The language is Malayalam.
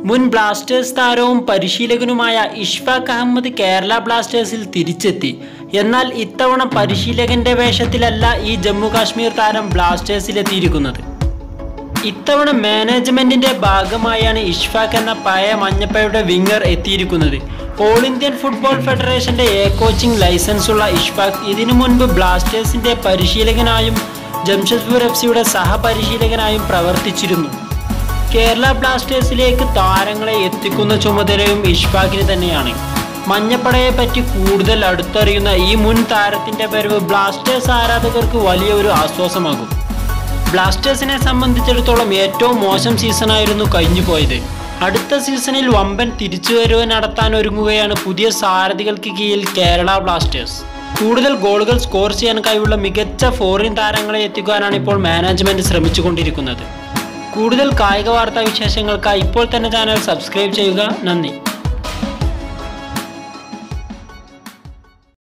മുൻ ബ്ലാസ്റ്റേഴ്സ് താരവും പരിശീലകനുമായ ഇഷ്ഫാഖ് അഹമ്മദ് കേരള ബ്ലാസ്റ്റേഴ്സിൽ തിരിച്ചെത്തി എന്നാൽ ഇത്തവണ പരിശീലകന്റെ വേഷത്തിലല്ല ഈ ജമ്മു കാശ്മീർ താരം ബ്ലാസ്റ്റേഴ്സിലെത്തിയിരിക്കുന്നത് ഇത്തവണ മാനേജ്മെന്റിന്റെ ഭാഗമായാണ് ഇഷ്ഫാഖ് എന്ന പഴയ മഞ്ഞപ്പയുടെ വിങ്ങർ എത്തിയിരിക്കുന്നത് ഓൾ ഇന്ത്യൻ ഫുട്ബോൾ ഫെഡറേഷന്റെ എ കോച്ചിംഗ് ലൈസൻസ് ഉള്ള ഇഷ്ഫാഖ് ഇതിനു മുൻപ് ബ്ലാസ്റ്റേഴ്സിന്റെ പരിശീലകനായും ജംഷഡ്പൂർ എഫ് സിയുടെ സഹപരിശീലകനായും പ്രവർത്തിച്ചിരുന്നു കേരള ബ്ലാസ്റ്റേഴ്സിലേക്ക് താരങ്ങളെ എത്തിക്കുന്ന ചുമതലയും ഇഷ്ഫാഖിന് തന്നെയാണ് മഞ്ഞപ്പടയെ പറ്റി കൂടുതൽ അടുത്തറിയുന്ന ഈ മുൻ താരത്തിന്റെ വരവ് ബ്ലാസ്റ്റേഴ്സ് ആരാധകർക്ക് വലിയ ഒരു ആശ്വാസമാകും ബ്ലാസ്റ്റേഴ്സിനെ സംബന്ധിച്ചിടത്തോളം ഏറ്റവും മോശം സീസണായിരുന്നു കഴിഞ്ഞു പോയത് അടുത്ത സീസണിൽ വമ്പൻ തിരിച്ചുവരവ് നടത്താൻ ഒരുങ്ങുകയാണ് പുതിയ സാരഥികൾക്ക് കീഴിൽ കേരള ബ്ലാസ്റ്റേഴ്സ് കൂടുതൽ ഗോളുകൾ സ്കോർ ചെയ്യാൻ കഴിവുള്ള മികച്ച ഫോറിൻ താരങ്ങളെ എത്തിക്കാനാണ് ഇപ്പോൾ മാനേജ്മെന്റ് ശ്രമിച്ചുകൊണ്ടിരിക്കുന്നത് കൂടുതൽ കായിക വാർത്താ വിശേഷങ്ങൾക്കായി ഇപ്പോൾ തന്നെ ചാനൽ സബ്സ്ക്രൈബ് ചെയ്യുക നന്ദി